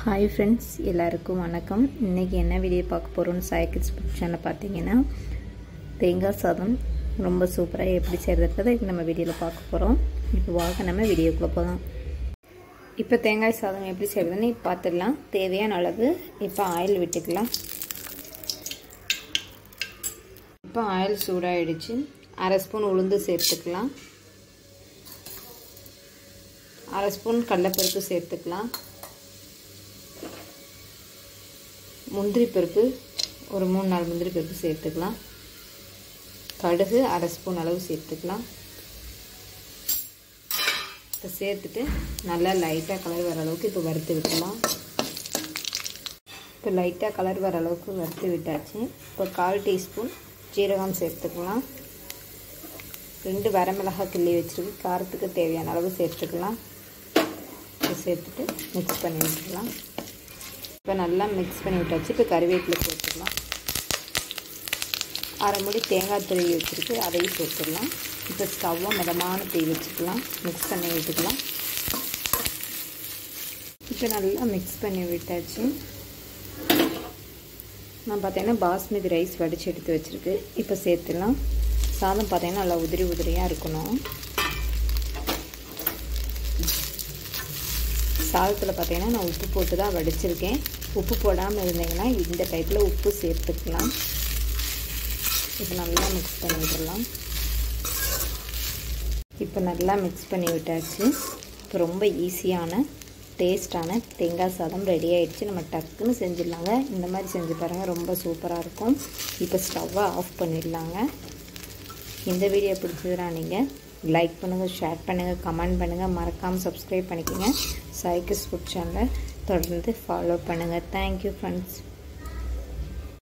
hi friends எல்லாருக்கும் வணக்கம் இன்றைக்கி என்ன வீடியோ பார்க்க போகிறோம்னு சாய்கிட்ஸ் சேனல் பார்த்தீங்கன்னா தேங்காய் சாதம் ரொம்ப சூப்பராக எப்படி செய்கிறதுன்றதை இப்போ நம்ம வீடியோவில் பார்க்க போகிறோம் இப்போ வாங்க நம்ம வீடியோக்குள்ளே போகலாம் இப்போ தேங்காய் சாதம் எப்படி செய்கிறதுன்னு பார்த்துடலாம் தேவையான அளவு இப்போ ஆயில் விட்டுக்கலாம் இப்போ ஆயில் சூடாகிடுச்சு அரை ஸ்பூன் உளுந்து சேர்த்துக்கலாம் அரை ஸ்பூன் கடலைப்பருப்பு சேர்த்துக்கலாம் முந்திரி பருப்பு ஒரு மூணு நாலு முந்திரி பருப்பு சேர்த்துக்கலாம் கடுகு அரை ஸ்பூன் அளவு சேர்த்துக்கலாம் இப்போ சேர்த்துட்டு நல்லா லைட்டாக கலர் வர அளவுக்கு இப்போ வறுத்து விட்டுலாம் இப்போ லைட்டாக கலர் வர அளவுக்கு வறுத்து விட்டாச்சு இப்போ கால் டீஸ்பூன் ஜீரகம் சேர்த்துக்கலாம் ரெண்டு வரமிளகாய் கிள்ளி வச்சுருக்கு காரத்துக்கு தேவையான அளவு சேர்த்துக்கலாம் சேர்த்துட்டு மிக்ஸ் பண்ணி விட்டுக்கலாம் இப்போ நல்லா மிக்ஸ் பண்ணி விட்டாச்சு இப்போ கருவேப்பிலை சேர்த்துக்கலாம் அரை முடி தேங்காய் துருவி வச்சுருக்கு அதையும் சேர்த்துடலாம் இப்போ ஸ்டவ்வை மிதமான தீ வச்சுக்கலாம் மிக்ஸ் பண்ணி விட்டுக்கலாம் இப்போ நல்லா மிக்ஸ் பண்ணி விட்டாச்சு நான் பார்த்தீங்கன்னா பாஸ்மதி ரைஸ் வடித்து எடுத்து வச்சுருக்கு இப்போ சேர்த்துடலாம் சாதம் பார்த்தீங்கன்னா நல்லா உதிரி உதிரியாக இருக்கணும் சாதத்தில் பார்த்தீங்கன்னா நான் உப்பு போட்டு தான் வடிச்சிருக்கேன் உப்பு போடாமல் இருந்தீங்கன்னா இந்த டைப்பில் உப்பு சேர்த்துக்கலாம் இப்போ நல்லா மிக்ஸ் பண்ணி விடலாம் இப்போ நல்லா மிக்ஸ் பண்ணி விட்டாச்சு இப்போ ரொம்ப ஈஸியான டேஸ்டான தேங்காய் சாதம் ரெடி ஆகிடுச்சு நம்ம டக்குன்னு செஞ்சிடலாங்க இந்த மாதிரி செஞ்சு பாருங்கள் ரொம்ப சூப்பராக இருக்கும் இப்போ ஸ்டவ்வை ஆஃப் பண்ணிடலாங்க இந்த வீடியோ பிடிச்சதுனா நீங்கள் லைக் பண்ணுங்கள் ஷேர் பண்ணுங்கள் கமெண்ட் பண்ணுங்கள் மறக்காமல் சப்ஸ்கிரைப் பண்ணிக்கோங்க சைக்கிள்ஸ் ஃபுட் சேனலை தொடர்ந்து ஃபாலோ பண்ணுங்கள் தேங்க்யூ ஃப்ரெண்ட்ஸ்